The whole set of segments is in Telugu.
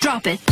Drop it.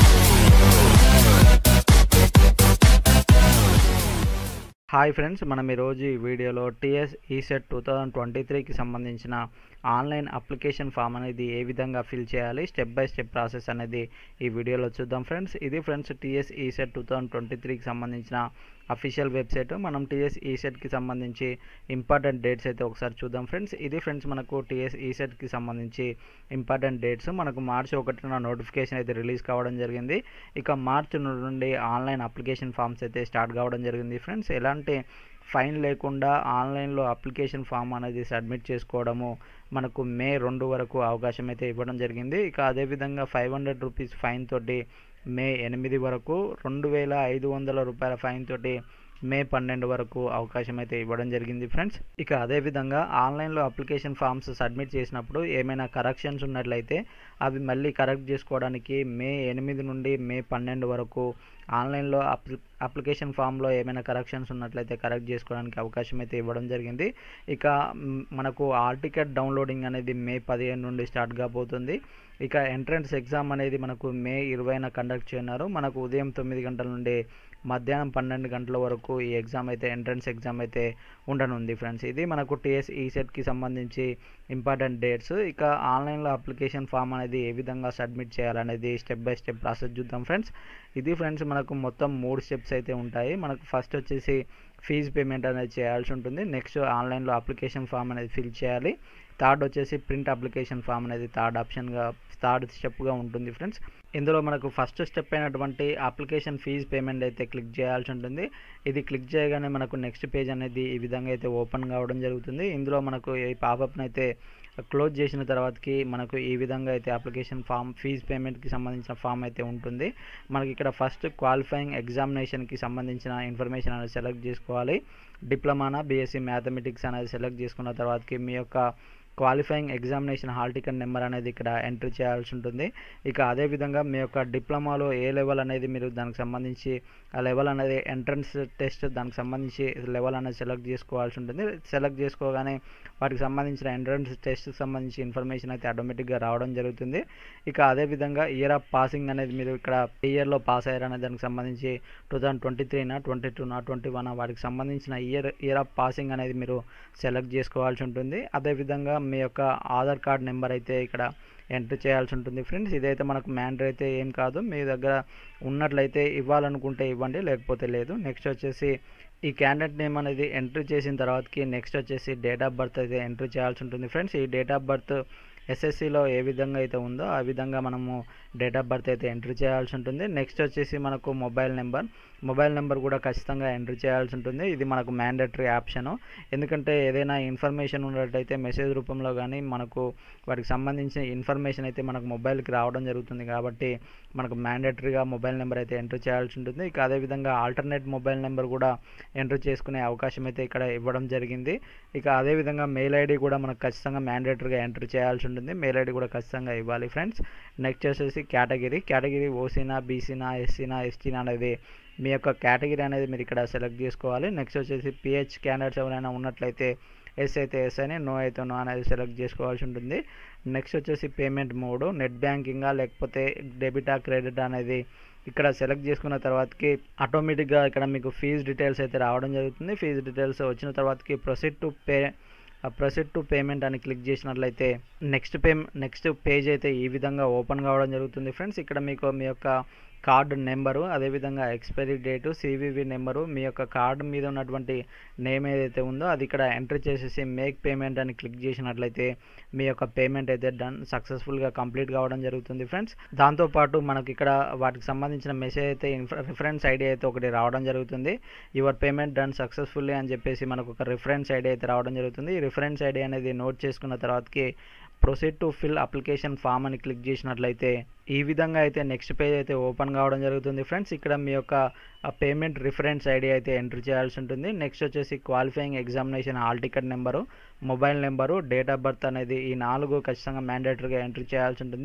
హాయ్ ఫ్రెండ్స్ మనం ఈరోజు ఈ వీడియోలో TS ECET two thousand twenty త్రీకి సంబంధించిన ఆన్లైన్ అప్లికేషన్ ఫామ్ అనేది ఏ విధంగా ఫిల్ చేయాలి స్టెప్ బై స్టెప్ ప్రాసెస్ అనేది ఈ వీడియోలో చూద్దాం ఫ్రెండ్స్ ఇది friends TS ECET two thousand twenty త్రీకి సంబంధించిన అఫీషియల్ వెబ్సైట్ మనం టీఎస్ ఈసెట్కి సంబంధించి ఇంపార్టెంట్ డేట్స్ అయితే ఒకసారి చూద్దాం ఫ్రెండ్స్ ఇది ఫ్రెండ్స్ మనకు టీఎస్ ఈసెట్కి సంబంధించి ఇంపార్టెంట్ డేట్స్ మనకు మార్చి ఒకటిన నోటిఫికేషన్ అయితే రిలీజ్ కావడం జరిగింది ఇక మార్చి నుండి ఆన్లైన్ అప్లికేషన్ ఫామ్స్ అయితే స్టార్ట్ కావడం జరిగింది ఫ్రెండ్స్ ఎలాంటి ఫైన్ లేకుండా ఆన్లైన్లో అప్లికేషన్ ఫామ్ అనేది సబ్మిట్ చేసుకోవడము మనకు మే రెండు వరకు అవకాశం అయితే ఇవ్వడం జరిగింది ఇక అదేవిధంగా ఫైవ్ హండ్రెడ్ రూపీస్ ఫైన్ తోటి మే ఎనిమిది వరకు రెండు వేల ఐదు వందల రూపాయల ఫైన్ తోటి మే పన్నెండు వరకు అవకాశం అయితే ఇవ్వడం జరిగింది ఫ్రెండ్స్ ఇక అదేవిధంగా ఆన్లైన్లో అప్లికేషన్ ఫామ్స్ సబ్మిట్ చేసినప్పుడు ఏమైనా కరెక్షన్స్ ఉన్నట్లయితే అవి మళ్ళీ కరెక్ట్ చేసుకోవడానికి మే ఎనిమిది నుండి మే పన్నెండు వరకు ఆన్లైన్లో అప్లి అప్లికేషన్ ఫామ్లో ఏమైనా కరెక్షన్స్ ఉన్నట్లయితే కరెక్ట్ చేసుకోవడానికి అవకాశం అయితే ఇవ్వడం జరిగింది ఇక మ్, మనకు ఆల్ టికెట్ డౌన్లోడింగ్ అనేది మే పదిహేను నుండి స్టార్ట్ కాబోతుంది ఇక ఎంట్రన్స్ ఎగ్జామ్ అనేది మనకు మే ఇరవైన కండక్ట్ చేయన్నారు మనకు ఉదయం తొమ్మిది గంటల నుండి మధ్యాహ్నం పన్నెండు గంటల వరకు ఈ ఎగ్జామ్ అయితే ఎంట్రన్స్ ఎగ్జామ్ అయితే ఉండనుంది ఫ్రెండ్స్ ఇది మనకు టీఎస్ ఈసెట్కి సంబంధించి ఇంపార్టెంట్ డేట్స్ ఇక ఆన్లైన్లో అప్లికేషన్ ఫామ్ అనేది ఏ విధంగా సబ్మిట్ చేయాలనేది స్టెప్ బై స్టెప్ ప్రాసెస్ చూద్దాం ఫ్రెండ్స్ ఇది ఫ్రెండ్స్ మనకు మొత్తం మూడు స్టెప్స్ అయితే ఉంటాయి మనకు ఫస్ట్ వచ్చేసి ఫీజు పేమెంట్ అనేది చేయాల్సి ఉంటుంది నెక్స్ట్ ఆన్లైన్లో అప్లికేషన్ ఫామ్ అనేది ఫిల్ చేయాలి థర్డ్ వచ్చేసి ప్రింట్ అప్లికేషన్ ఫామ్ అనేది థర్డ్ ఆప్షన్గా థర్డ్ స్టెప్గా ఉంటుంది ఫ్రెండ్స్ ఇందులో మనకు ఫస్ట్ స్టెప్ అయినటువంటి అప్లికేషన్ ఫీజు పేమెంట్ అయితే క్లిక్ చేయాల్సి ఉంటుంది ఇది క్లిక్ చేయగానే మనకు నెక్స్ట్ పేజ్ అనేది ఈ విధంగా అయితే ఓపెన్ కావడం జరుగుతుంది ఇందులో మనకు ఈ పాపప్ని అయితే క్లోజ్ చేసిన తర్వాతకి మనకు ఈ విధంగా అయితే అప్లికేషన్ ఫామ్ ఫీజ్ పేమెంట్కి సంబంధించిన ఫామ్ అయితే ఉంటుంది మనకి ఇక్కడ ఫస్ట్ క్వాలిఫైయింగ్ ఎగ్జామినేషన్కి సంబంధించిన ఇన్ఫర్మేషన్ అనేది సెలెక్ట్ చేసుకోవాలి డిప్లొమానా బీఎస్సీ మ్యాథమెటిక్స్ అనేది సెలెక్ట్ చేసుకున్న తర్వాతకి మీ యొక్క qualifying examination hall ticket number అనేది ఇక్కడ ఎంట్రీ చేయాల్సి ఉంటుంది ఇక అదేవిధంగా మీ యొక్క డిప్లొమాలో ఏ లెవెల్ అనేది మీరు దానికి సంబంధించి ఆ లెవెల్ అనేది ఎంట్రన్స్ టెస్ట్ దానికి సంబంధించి లెవెల్ అనేది సెలెక్ట్ చేసుకోవాల్సి ఉంటుంది సెలెక్ట్ చేసుకోగానే వాటికి సంబంధించిన ఎంట్రన్స్ టెస్ట్కి సంబంధించి ఇన్ఫర్మేషన్ అయితే ఆటోమేటిక్గా రావడం జరుగుతుంది ఇక అదేవిధంగా ఇయర్ ఆఫ్ పాసింగ్ అనేది మీరు ఇక్కడ ఏ ఇయర్లో పాస్ అయ్యారు అనే దానికి సంబంధించి టూ థౌజండ్ ట్వంటీ త్రీనా ట్వంటీ టూనా ట్వంటీ వన్ వాటికి సంబంధించిన ఇయర్ ఇయర్ ఆఫ్ పాసింగ్ అనేది మీరు సెలెక్ట్ చేసుకోవాల్సి ఉంటుంది అదేవిధంగా మీ యొక్క ఆధార్ కార్డ్ నెంబర్ అయితే ఇక్కడ ఎంటర్ చేయాల్సి ఉంటుంది ఫ్రెండ్స్ ఇదైతే మనకు మ్యాండర్ అయితే ఏం కాదు మీ దగ్గర ఉన్నట్లయితే ఇవ్వాలనుకుంటే ఇవ్వండి లేకపోతే లేదు నెక్స్ట్ వచ్చేసి ఈ క్యాండిడేట్ నేమ్ అనేది ఎంట్రీ చేసిన తర్వాతకి నెక్స్ట్ వచ్చేసి డేట్ ఆఫ్ బర్త్ అయితే ఎంట్రీ చేయాల్సి ఉంటుంది ఫ్రెండ్స్ ఈ డేట్ ఆఫ్ బర్త్ ఎస్ఎస్సిలో ఏ విధంగా అయితే ఉందో ఆ విధంగా మనము డేట్ ఆఫ్ బర్త్ అయితే ఎంట్రీ చేయాల్సి ఉంటుంది నెక్స్ట్ వచ్చేసి మనకు మొబైల్ నెంబర్ మొబైల్ నెంబర్ కూడా ఖచ్చితంగా ఎంట్రీ చేయాల్సి ఉంటుంది ఇది మనకు మ్యాండేటరీ ఆప్షన్ ఎందుకంటే ఏదైనా ఇన్ఫర్మేషన్ ఉన్నట్టయితే మెసేజ్ రూపంలో కానీ మనకు వాటికి సంబంధించిన ఇన్ఫర్మేషన్ అయితే మనకు మొబైల్కి రావడం జరుగుతుంది కాబట్టి మనకు మ్యాండేటరీగా మొబైల్ నెంబర్ అయితే ఎంట్రీ చేయాల్సి ఉంటుంది ఇక అదేవిధంగా ఆల్టర్నేట్ మొబైల్ నెంబర్ కూడా ఎంట్రీ చేసుకునే అవకాశం అయితే ఇక్కడ ఇవ్వడం జరిగింది ఇక అదేవిధంగా మెయిల్ ఐడి కూడా మనకు ఖచ్చితంగా మ్యాండేటరీగా ఎంట్రీ చేయాల్సి ఉంటుంది మెయిల్ ఐడి కూడా ఖచ్చితంగా ఇవ్వాలి ఫ్రెండ్స్ నెక్స్ట్ వచ్చేసి కేటగిరీ కేటగిరీ ఓసీనా బీసీనా ఎస్సీనా ఎస్టీనా అనేది మీ యొక్క కేటగిరీ అనేది మీరు ఇక్కడ సెలెక్ట్ చేసుకోవాలి నెక్స్ట్ వచ్చేసి పిహెచ్ క్యాండిడేట్స్ ఎవరైనా ఉన్నట్లయితే ఎస్ అయితే ఎస్ అని నో అయితే నో అనేది సెలెక్ట్ చేసుకోవాల్సి ఉంటుంది నెక్స్ట్ వచ్చేసి పేమెంట్ మోడ్ నెట్ బ్యాంకింగా లేకపోతే డెబిటా క్రెడిట్ అనేది ఇక్కడ సెలెక్ట్ చేసుకున్న తర్వాతకి ఆటోమేటిక్గా ఇక్కడ మీకు ఫీజ్ డీటెయిల్స్ అయితే రావడం జరుగుతుంది ఫీజ్ డీటెయిల్స్ వచ్చిన తర్వాతకి proceed to pay proceed to payment అని క్లిక్ చేసినట్లయితే నెక్స్ట్ పే నెక్స్ట్ పేజ్ అయితే ఈ విధంగా ఓపెన్ కావడం జరుగుతుంది ఫ్రెండ్స్ ఇక్కడ మీకు మీ యొక్క కార్డు నెంబరు అదేవిధంగా ఎక్స్పైరీ డేటు సివివి నెంబరు మీ యొక్క కార్డు మీద ఉన్నటువంటి నేమ్ ఏదైతే ఉందో అది ఇక్కడ ఎంటర్ చేసేసి మేక్ పేమెంట్ అని క్లిక్ చేసినట్లయితే మీ యొక్క పేమెంట్ అయితే డన్ సక్సెస్ఫుల్గా కంప్లీట్ కావడం జరుగుతుంది ఫ్రెండ్స్ దాంతోపాటు మనకి ఇక్కడ వాటికి సంబంధించిన మెసేజ్ అయితే రిఫరెన్స్ ఐడి అయితే ఒకటి రావడం జరుగుతుంది యువర్ పేమెంట్ డన్ సక్సెస్ఫుల్లీ అని చెప్పేసి మనకు ఒక రిఫరెన్స్ ఐడి అయితే రావడం జరుగుతుంది ఈ రిఫరెన్స్ ఐడి అనేది నోట్ చేసుకున్న తర్వాతకి proceed to fill application form అని క్లిక్ చేసినట్లయితే ఈ విధంగా అయితే నెక్స్ట్ పేజ్ అయితే ఓపెన్ కావడం జరుగుతుంది ఫ్రెండ్స్ ఇక్కడ మీ యొక్క పేమెంట్ రిఫరెన్స్ ఐడి అయితే ఎంటర్ చేయాల్సి ఉంటుంది నెక్స్ట్ వచ్చేసి qualifying examination hall ticket number mobile number date of birth అనేది ఈ నాలుగు ఖచ్చితంగా మ్యాండేటరీగా ఎంట్రీ చేయాల్సి ఉంటుంది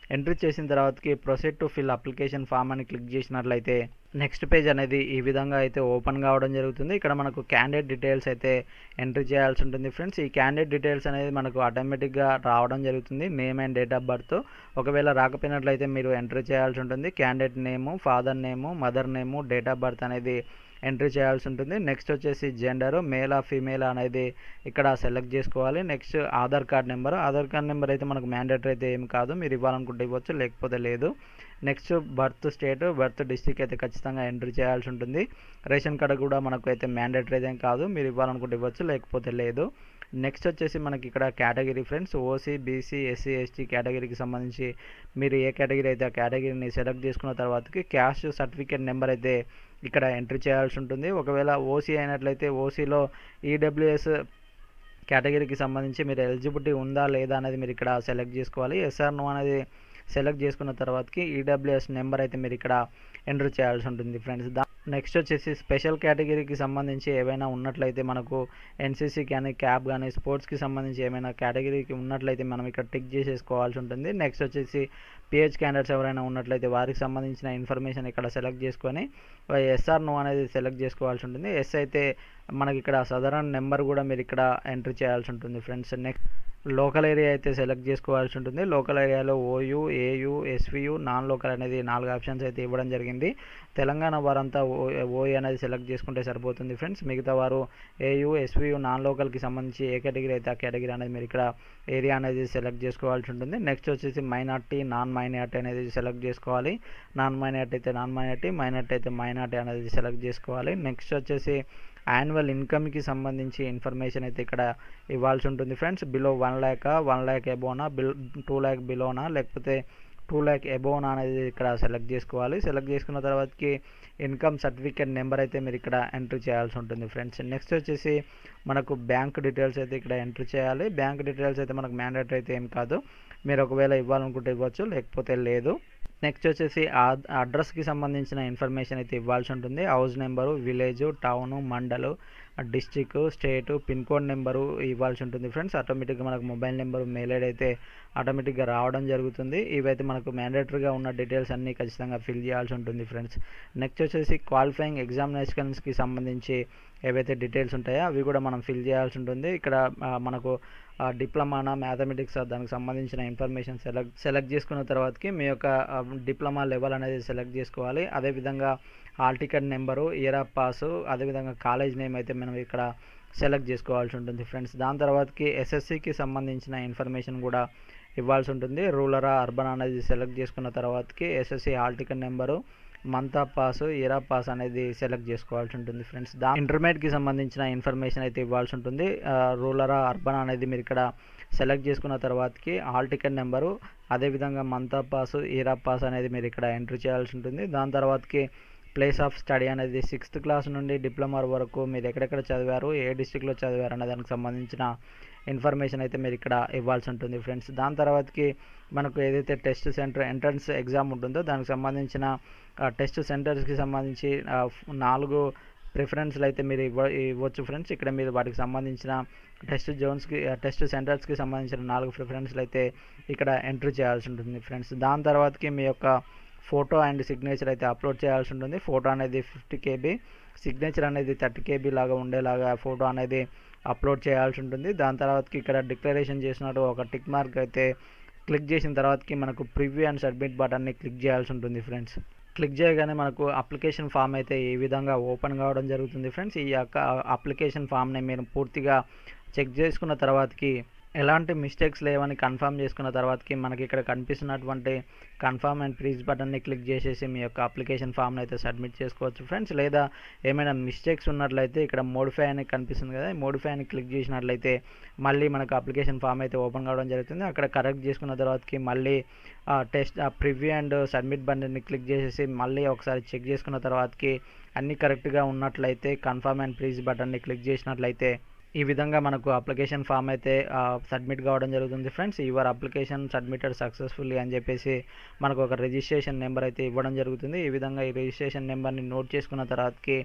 ఎంట్రీ చేసిన తర్వాతకి proceed to fill application form అని క్లిక్ చేసినట్లయితే నెక్స్ట్ పేజ్ అనేది ఈ విధంగా అయితే ఓపెన్ కావడం జరుగుతుంది ఇక్కడ మనకు క్యాండిడేట్ డీటెయిల్స్ అయితే ఎంట్రీ చేయాల్సి ఉంటుంది ఫ్రెండ్స్ ఈ క్యాండిడేట్ డీటెయిల్స్ అనేది మనకు ఆటోమేటిక్గా రావడం జరుగుతుంది name and date of birth ఒకవేళ రాకపోయినట్లయితే మీరు ఎంట్రీ చేయాల్సి ఉంటుంది candidate name father name mother name date of birth అనేది ఎంట్రీ చేయాల్సి ఉంటుంది నెక్స్ట్ వచ్చేసి జెండరు మేలా ఫీమేల్ అనేది ఇక్కడ సెలెక్ట్ చేసుకోవాలి next Aadhaar card number Aadhaar card number అయితే మనకు మ్యాండేటరీ అయితే ఏం కాదు మీరు ఇవ్వాలనుకుంటే ఇవ్వచ్చు లేకపోతే లేదు next birth state birth district అయితే ఖచ్చితంగా ఎంట్రీ చేయాల్సి ఉంటుంది రేషన్ కార్డు కూడా మనకు అయితే మ్యాండేటరీ అయితే కాదు మీరు ఇవ్వాలనుకుంటే ఇవ్వచ్చు లేకపోతే లేదు నెక్స్ట్ వచ్చేసి మనకి ఇక్కడ category friends OC BC SC ST కేటగిరీకి సంబంధించి మీరు ఏ కేటగిరీ అయితే ఆ కేటగిరీని సెలెక్ట్ చేసుకున్న తర్వాతకి క్యాష్ సర్టిఫికేట్ నెంబర్ అయితే ఇక్కడ ఎంట్రీ చేయాల్సి ఉంటుంది ఒకవేళ ఓసీ అయినట్లయితే ఓసీలో ఈడబ్ల్యూఎస్ కేటగిరీకి సంబంధించి మీరు ఎలిజిబిలిటీ ఉందా లేదా అనేది మీరు ఇక్కడ సెలెక్ట్ చేసుకోవాలి ఎస్ఆర్ నో అనేది సెలెక్ట్ చేసుకున్న తర్వాతకి ఈడబ్ల్యూఎస్ నెంబర్ అయితే మీరు ఇక్కడ ఎంటర్ చేయాల్సి ఉంటుంది ఫ్రెండ్స్ దా నెక్స్ట్ వచ్చేసి స్పెషల్ కేటగిరీకి సంబంధించి ఏవైనా ఉన్నట్లయితే మనకు ఎన్సీసీ కానీ క్యాబ్ కానీ స్పోర్ట్స్కి సంబంధించి ఏమైనా కేటగిరీకి ఉన్నట్లయితే మనం ఇక్కడ టిక్ చేసేసుకోవాల్సి ఉంటుంది నెక్స్ట్ వచ్చేసి పిహెచ్ క్యాండిడేట్స్ ఎవరైనా ఉన్నట్లయితే వారికి సంబంధించిన ఇన్ఫర్మేషన్ ఇక్కడ సెలెక్ట్ చేసుకొని ఎస్ఆర్ నో అనేది సెలెక్ట్ చేసుకోవాల్సి ఉంటుంది ఎస్ అయితే మనకి ఇక్కడ సదరన్ నెంబర్ కూడా మీరు ఇక్కడ ఎంట్రీ చేయాల్సి ఉంటుంది ఫ్రెండ్స్ నెక్స్ట్ లోకల్ ఏరియా అయితే సెలెక్ట్ చేసుకోవాల్సి ఉంటుంది లోకల్ ఏరియాలో OU AU SVU non local అనేది నాలుగు ఆప్షన్స్ అయితే ఇవ్వడం జరిగింది తెలంగాణ వారంతా ఓ ఓఈ అనేది సెలెక్ట్ చేసుకుంటే సరిపోతుంది ఫ్రెండ్స్ మిగతా వారు ఏయూ ఎస్వియు నాన్ లోకల్కి సంబంధించి ఏ కేటగిరీ అయితే ఆ కేటగిరీ అనేది మీరు ఇక్కడ ఏరియా అనేది సెలెక్ట్ చేసుకోవాల్సి ఉంటుంది నెక్స్ట్ వచ్చేసి మైనార్టీ నాన్ మైనార్టీ అనేది సెలెక్ట్ చేసుకోవాలి నాన్ మైనార్టీ అయితే నాన్ మైనార్టీ మైనార్టీ అయితే మైనార్టీ అనేది సెలెక్ట్ చేసుకోవాలి నెక్స్ట్ వచ్చేసి యాన్యువల్ ఇన్కమ్కి సంబంధించి ఇన్ఫర్మేషన్ అయితే ఇక్కడ ఇవ్వాల్సి ఉంటుంది friends below one lakh one lakh ఎబోనా బిల్ టూ ల్యాక్ బిలోనా లేకపోతే టూ ల్యాక్ ఎబోనా అనేది ఇక్కడ సెలెక్ట్ చేసుకోవాలి సెలెక్ట్ చేసుకున్న తర్వాతకి ఇన్కమ్ సర్టిఫికేట్ నెంబర్ అయితే మీరు ఇక్కడ ఎంట్రీ చేయాల్సి ఉంటుంది ఫ్రెండ్స్ నెక్స్ట్ వచ్చేసి మనకు బ్యాంక్ డీటెయిల్స్ అయితే ఇక్కడ ఎంట్రీ చేయాలి బ్యాంక్ డీటెయిల్స్ అయితే మనకు మ్యాండేటరీ అయితే ఏం కాదు మీరు ఒకవేళ ఇవ్వాలనుకుంటే ఇవ్వచ్చు లేకపోతే లేదు నెక్స్ట్ వచ్చేసి అడ్రస్కి సంబంధించిన ఇన్ఫర్మేషన్ అయితే ఇవ్వాల్సి ఉంటుంది house number village town mandal district state pin code number ఇవ్వాల్సి ఉంటుంది ఫ్రెండ్స్ ఆటోమేటిక్గా మనకు మొబైల్ నెంబరు మెయిల్ ఐడి అయితే ఆటోమేటిక్గా రావడం జరుగుతుంది ఇవైతే మనకు మ్యాండేటరీగా ఉన్న డీటెయిల్స్ అన్నీ ఖచ్చితంగా ఫిల్ చేయాల్సి ఉంటుంది ఫ్రెండ్స్ నెక్స్ట్ వచ్చేసి క్వాలిఫైయింగ్ ఎగ్జామినేషన్స్కి సంబంధించి ఏవైతే డీటెయిల్స్ ఉంటాయో అవి కూడా మనం ఫిల్ చేయాల్సి ఉంటుంది ఇక్కడ మనకు డిప్లొమానా మ్యాథమెటిక్స్ దానికి సంబంధించిన ఇన్ఫర్మేషన్ సెలెక్ట్ సెలెక్ట్ చేసుకున్న తర్వాతకి మీ యొక్క డిప్లొమా లెవెల్ అనేది సెలెక్ట్ చేసుకోవాలి అదేవిధంగా hall ticket number year of pass అదేవిధంగా కాలేజ్ నేమ్ అయితే మనం ఇక్కడ సెలెక్ట్ చేసుకోవాల్సి ఉంటుంది ఫ్రెండ్స్ దాని తర్వాతకి ఎస్ఎస్సికి సంబంధించిన ఇన్ఫర్మేషన్ కూడా ఇవ్వాల్సి ఉంటుంది రూరల్ అర్బన్ అనేది సెలెక్ట్ చేసుకున్న తర్వాతకి SSC hall ticket number month of pass year of pass అనేది సెలెక్ట్ చేసుకోవాల్సి ఉంటుంది ఫ్రెండ్స్ దా ఇంటర్మీడియట్కి సంబంధించిన ఇన్ఫర్మేషన్ అయితే ఇవ్వాల్సి ఉంటుంది రూరల్ అర్బన్ అనేది మీరు ఇక్కడ సెలెక్ట్ చేసుకున్న తర్వాతకి హాల్ టికెట్ నెంబరు అదేవిధంగా month of pass year of pass అనేది మీరు ఇక్కడ ఎంట్రీ చేయాల్సి ఉంటుంది దాని తర్వాతకి ప్లేస్ ఆఫ్ స్టడీ అనేది సిక్స్త్ క్లాస్ నుండి డిప్లొమా వరకు మీరు ఎక్కడెక్కడ చదివారు ఏ డిస్టిక్లో చదివారు అనే దానికి సంబంధించిన ఇన్ఫర్మేషన్ అయితే మీరు ఇక్కడ ఇవ్వాల్సి ఉంటుంది ఫ్రెండ్స్ దాని తర్వాతకి మనకు ఏదైతే టెస్ట్ సెంటర్ ఎంట్రన్స్ ఎగ్జామ్ ఉంటుందో దానికి సంబంధించిన టెస్ట్ సెంటర్స్కి సంబంధించి నాలుగు ప్రిఫరెన్స్లు అయితే మీరు ఇవ్వ ఇవ్వచ్చు ఫ్రెండ్స్ ఇక్కడ మీరు వాటికి సంబంధించిన టెస్ట్ జోన్స్కి టెస్ట్ సెంటర్స్కి సంబంధించిన నాలుగు ప్రిఫరెన్స్లు అయితే ఇక్కడ ఎంట్రీ చేయాల్సి ఉంటుంది ఫ్రెండ్స్ దాని తర్వాతకి మీ యొక్క ఫోటో అండ్ సిగ్నేచర్ అయితే అప్లోడ్ చేయాల్సి ఉంటుంది ఫోటో అనేది ఫిఫ్టీ కేబీ సిగ్నేచర్ అనేది థర్టీ కేబీ లాగా ఉండేలాగా ఫోటో అనేది అప్లోడ్ చేయాల్సి ఉంటుంది దాని తర్వాతకి ఇక్కడ డిక్లరేషన్ చేసినట్టు ఒక టిక్ మార్క్ అయితే క్లిక్ చేసిన తర్వాతకి మనకు ప్రివ్యూ అండ్ సబ్మిట్ బటన్ని క్లిక్ చేయాల్సి ఉంటుంది ఫ్రెండ్స్ క్లిక్ చేయగానే మనకు అప్లికేషన్ ఫామ్ అయితే ఈ విధంగా ఓపెన్ కావడం జరుగుతుంది ఫ్రెండ్స్ ఈ యొక్క అప్లికేషన్ ఫామ్ని మీరు పూర్తిగా చెక్ చేసుకున్న తర్వాతకి ఎలాంటి మిస్టేక్స్ లేవని కన్ఫర్మ్ చేసుకున్న తర్వాతకి మనకి ఇక్కడ కనిపిస్తున్నటువంటి కన్ఫర్మ్ అండ్ ప్లీజ్ బటన్ని క్లిక్ చేసేసి మీ యొక్క అప్లికేషన్ ఫామ్ని అయితే సబ్మిట్ చేసుకోవచ్చు ఫ్రెండ్స్ లేదా ఏమైనా మిస్టేక్స్ ఉన్నట్లయితే ఇక్కడ మోడిఫై అని కనిపిస్తుంది కదా మోడిఫై అని క్లిక్ చేసినట్లయితే మళ్ళీ మనకు అప్లికేషన్ ఫామ్ అయితే ఓపెన్ కావడం జరుగుతుంది అక్కడ కరెక్ట్ చేసుకున్న తర్వాతకి మళ్ళీ టెస్ట్ ప్రివ్యూ అండ్ సబ్మిట్ బటన్ని క్లిక్ చేసేసి మళ్ళీ ఒకసారి చెక్ చేసుకున్న తర్వాతకి అన్నీ కరెక్ట్గా ఉన్నట్లయితే కన్ఫర్మ్ అండ్ ప్లీజ్ బటన్ని క్లిక్ చేసినట్లయితే ఈ విధంగా మనకు అప్లికేషన్ ఫామ్ అయితే సబ్మిట్ కావడం జరుగుతుంది friends your application submitted successfully అని చెప్పేసి మనకు ఒక రిజిస్ట్రేషన్ నెంబర్ అయితే ఇవ్వడం జరుగుతుంది ఈ విధంగా ఈ రిజిస్ట్రేషన్ నెంబర్ని నోట్ చేసుకున్న తర్వాతకి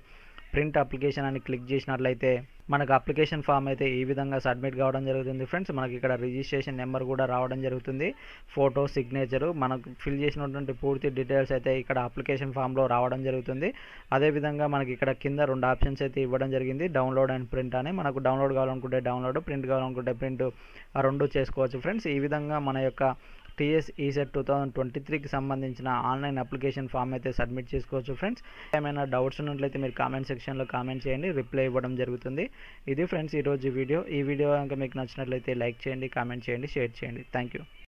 ప్రింట్ అప్లికేషన్ అని క్లిక్ చేసినట్లయితే మనకు అప్లికేషన్ ఫామ్ అయితే ఈ విధంగా సబ్మిట్ కావడం జరుగుతుంది ఫ్రెండ్స్ మనకి ఇక్కడ రిజిస్ట్రేషన్ నెంబర్ కూడా రావడం జరుగుతుంది ఫోటో సిగ్నేచరు మనకు ఫిల్ చేసినటువంటి పూర్తి డీటెయిల్స్ అయితే ఇక్కడ అప్లికేషన్ ఫామ్లో రావడం జరుగుతుంది అదేవిధంగా మనకి ఇక్కడ కింద రెండు ఆప్షన్స్ అయితే ఇవ్వడం జరిగింది డౌన్లోడ్ అండ్ ప్రింట్ అని మనకు డౌన్లోడ్ కావాలనుకుంటే డౌన్లోడ్ ప్రింట్ కావాలనుకుంటే ప్రింట్ ఆ రెండు చేసుకోవచ్చు ఫ్రెండ్స్ ఈ విధంగా మన యొక్క TS ECET two thousand twenty త్రీకి సంబంధించిన ఆన్లైన్ అప్లికేషన్ ఫామ్ అయితే సబ్మిట్ చేసుకోవచ్చు ఫ్రెండ్స్ ఏమైనా డౌట్స్ ఉన్నట్లయితే మీరు కామెంట్ సెక్షన్లో కామెంట్ చేయండి రిప్లై ఇవ్వడం జరుగుతుంది ఇది ఫ్రెండ్స్ ఈరోజు వీడియో ఈ వీడియో కనుక మీకు నచ్చినట్లయితే లైక్ చేయండి కామెంట్ చేయండి షేర్ చేయండి థ్యాంక్ యూ